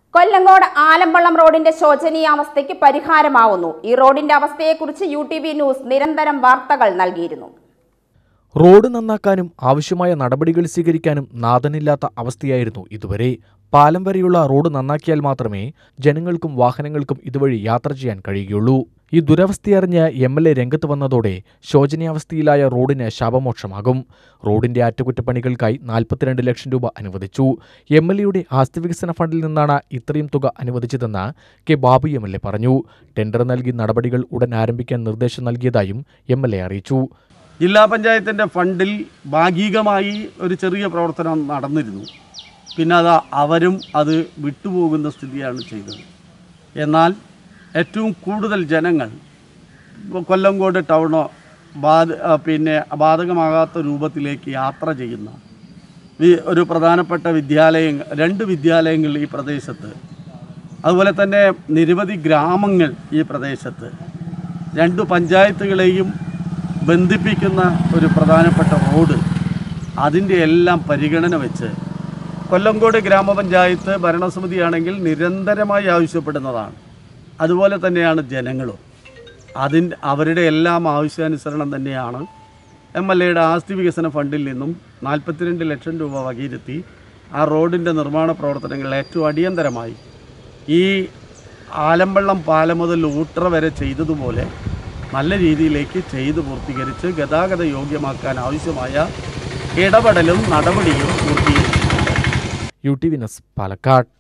കൊല്ലങ്കോട് ആലമ്പള്ളം റോഡിന്റെ ശോചനീയാവസ്ഥയ്ക്ക് പരിഹാരമാവുന്നു ഈ റോഡിന്റെ അവസ്ഥയെക്കുറിച്ച് യു ടി വി ന്യൂസ് നിരന്തരം വാർത്തകൾ നൽകിയിരുന്നു റോഡ് നന്നാക്കാനും ആവശ്യമായ നടപടികൾ സ്വീകരിക്കാനും നാഥനില്ലാത്ത അവസ്ഥയായിരുന്നു ഇതുവരെ പാലം വരെയുള്ള റോഡ് നന്നാക്കിയാൽ മാത്രമേ ജനങ്ങൾക്കും വാഹനങ്ങൾക്കും ഇതുവഴി യാത്ര ചെയ്യാൻ കഴിയുകയുള്ളൂ ഈ ദുരവസ്ഥയറിഞ്ഞ് എം എൽ എ രംഗത്ത് വന്നതോടെ ശോചനീയാവസ്ഥയിലായ റോഡിന് ശാപമോക്ഷമാകും റോഡിന്റെ അറ്റകുറ്റപ്പണികൾക്കായി നാൽപ്പത്തിരണ്ട് ലക്ഷം രൂപ അനുവദിച്ചു എം എൽ എയുടെ ആസ്തി വികസന ഫണ്ടിൽ നിന്നാണ് ഇത്രയും തുക അനുവദിച്ചതെന്ന് K Babu M L A പറഞ്ഞു ടെൻഡർ നൽകി നടപടികൾ ഉടൻ ആരംഭിക്കാൻ നിർദ്ദേശം നൽകിയതായും എം എൽ എ അറിയിച്ചു ജില്ലാ പഞ്ചായത്തിൻ്റെ ഫണ്ടിൽ ഭാഗികമായി ഒരു ചെറിയ പ്രവർത്തനം നടന്നിരുന്നു പിന്നെ അത് അവരും അത് വിട്ടുപോകുന്ന സ്ഥിതിയാണ് ചെയ്തത് എന്നാൽ ഏറ്റവും കൂടുതൽ ജനങ്ങൾ ഇപ്പൊ കൊല്ലങ്കോട് ടൗണോ ബാധ ആ, പിന്നെ ബാധകമാകാത്ത രൂപത്തിലേക്ക് യാത്ര ചെയ്യുന്ന വി- ഒരു പ്രധാനപ്പെട്ട വിദ്യാലയങ്ങൾ രണ്ട് വിദ്യാലയങ്ങൾ ഈ പ്രദേശത്ത് അതുപോലെ തന്നെ നിരവധി ഗ്രാമങ്ങൾ ഈ പ്രദേശത്ത് രണ്ട് പഞ്ചായത്തുകളെയും ബന്ധിപ്പിക്കുന്ന ഒരു പ്രധാനപ്പെട്ട റോഡ് അതിൻ്റെ എല്ലാം പരിഗണന വെച്ച് കൊല്ലങ്കോട് ഗ്രാമപഞ്ചായത്ത് ഭരണസമിതിയാണെങ്കിൽ നിരന്തരമായി ആവശ്യപ്പെടുന്നതാണ് അതുപോലെ തന്നെയാണ് ജനങ്ങളും അതിൻ്റെ അവരുടെ എല്ലാം ആവശ്യാനുസരണം തന്നെയാണ് എം എൽ എയുടെ ആസ്തി വികസന ഫണ്ടിൽ നിന്നും നാൽപ്പത്തിരണ്ട് ലക്ഷം രൂപ വകയിരുത്തി ആ റോഡിൻ്റെ നിർമ്മാണ പ്രവർത്തനങ്ങൾ ഏറ്റവും അടിയന്തരമായി ഈ ആലമ്പള്ളം പാലം മുതൽ ഊട്ടറ വരെ ചെയ്തതുപോലെ നല്ല രീതിയിലേക്ക് ചെയ്ത് പൂർത്തീകരിച്ച് ഗതാഗത യോഗ്യമാക്കാൻ ആവശ്യമായ ഇടപെടലും നടപടിയും പൂർത്തീകരിച്ചു U T V news Palakkad